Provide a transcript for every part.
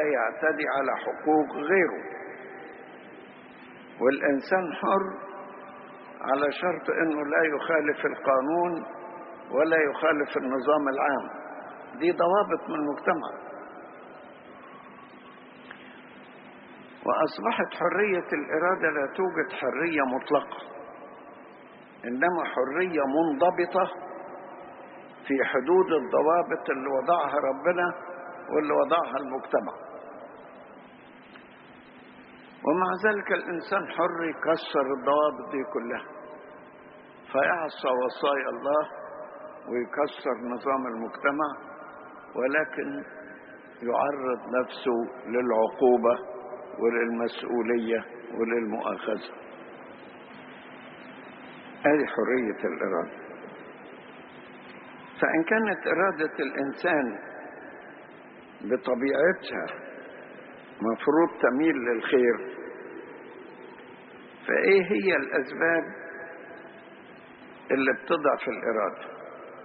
ولا يعتدي على حقوق غيره والإنسان حر على شرط أنه لا يخالف القانون ولا يخالف النظام العام دي ضوابط من المجتمع وأصبحت حرية الإرادة لا توجد حرية مطلقة إنما حرية منضبطة في حدود الضوابط اللي وضعها ربنا واللي وضعها المجتمع ومع ذلك الإنسان حر يكسر الضوابط دي كلها فيعصى وصايا الله ويكسر نظام المجتمع ولكن يعرض نفسه للعقوبة وللمسؤولية وللمؤاخذة هذه حرية الإرادة فإن كانت إرادة الإنسان بطبيعتها مفروض تميل للخير فإيه هي الأسباب اللي بتضعف الإرادة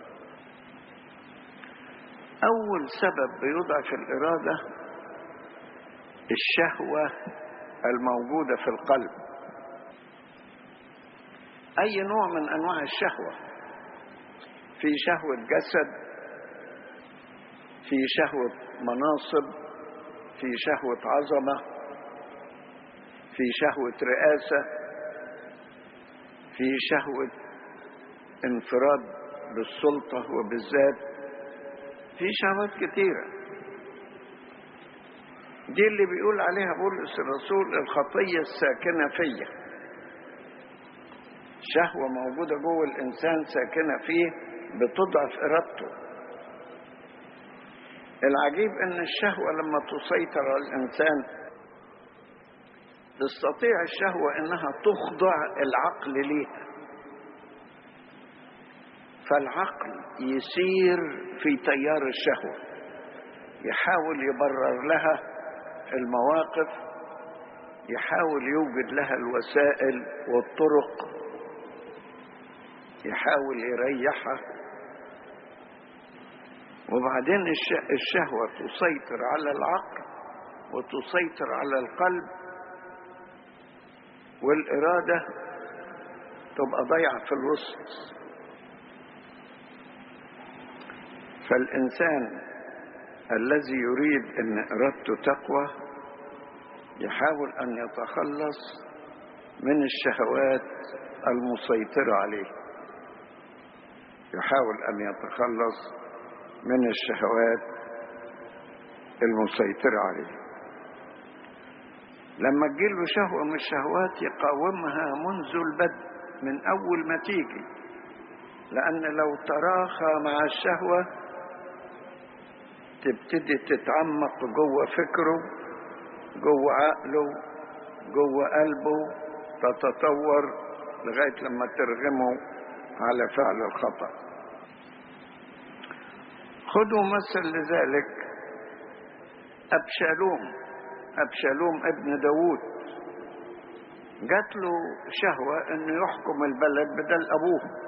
أول سبب بيضعف الإرادة الشهوة الموجودة في القلب أي نوع من أنواع الشهوة في شهوة جسد في شهوة مناصب في شهوة عظمة في شهوة رئاسة في شهوة انفراد بالسلطة وبالذات في شهوات كتيرة دي اللي بيقول عليها بولس الرسول الخطية الساكنة فيا شهوة موجودة جوه الإنسان ساكنة فيه بتضعف إرادته العجيب ان الشهوة لما تسيطر على الانسان تستطيع الشهوة انها تخضع العقل ليها فالعقل يسير في تيار الشهوة يحاول يبرر لها المواقف يحاول يوجد لها الوسائل والطرق يحاول يريحها وبعدين الشهوة تسيطر على العقل وتسيطر على القلب والإرادة تبقى ضيعة في الوسط فالإنسان الذي يريد أن إرادته تقوى يحاول أن يتخلص من الشهوات المسيطرة عليه يحاول أن يتخلص من الشهوات المسيطرة عليه لما تجيله شهوة من الشهوات يقاومها منذ البدء من أول ما تيجي لأن لو تراخى مع الشهوة تبتدي تتعمق جوه فكره جوه عقله جوه قلبه تتطور لغاية لما ترغمه على فعل الخطأ خذوا مثل لذلك أبشالوم أبشالوم ابن داود جات له شهوة انه يحكم البلد بدل ابوه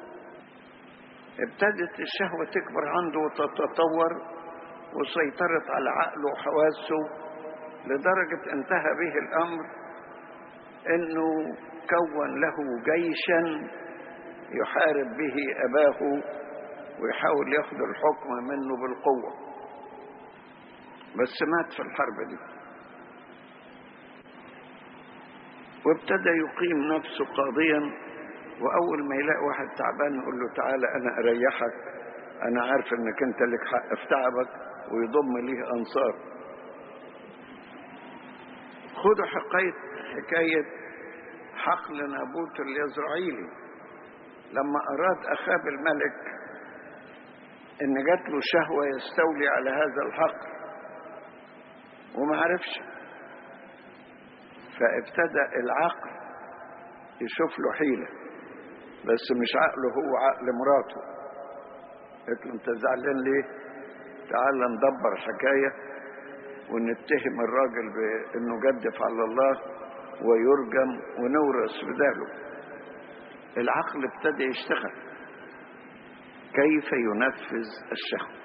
ابتدت الشهوة تكبر عنده وتتطور وسيطرت على عقله وحواسه لدرجة انتهى به الامر انه كون له جيشا يحارب به اباه ويحاول ياخذ الحكم منه بالقوة بس مات في الحرب دي وابتدى يقيم نفسه قاضيا واول ما يلاقي واحد تعبان يقول له تعالى انا اريحك انا عارف انك انت لك حق في تعبك ويضم ليه انصار خدوا حكايه حكايه حقل نابوت اليزرعيلي لما اراد اخاب الملك ان جات له شهوه يستولي على هذا الحقل وما عرفش فابتدى العقل يشوف له حيلة بس مش عقله هو عقل مراته قلت له انت زعلان ليه تعال ندبر حكاية ونتهم الراجل بانه جدف على الله ويرجم ونورث بداله العقل ابتدى يشتغل كيف ينفذ الشهوة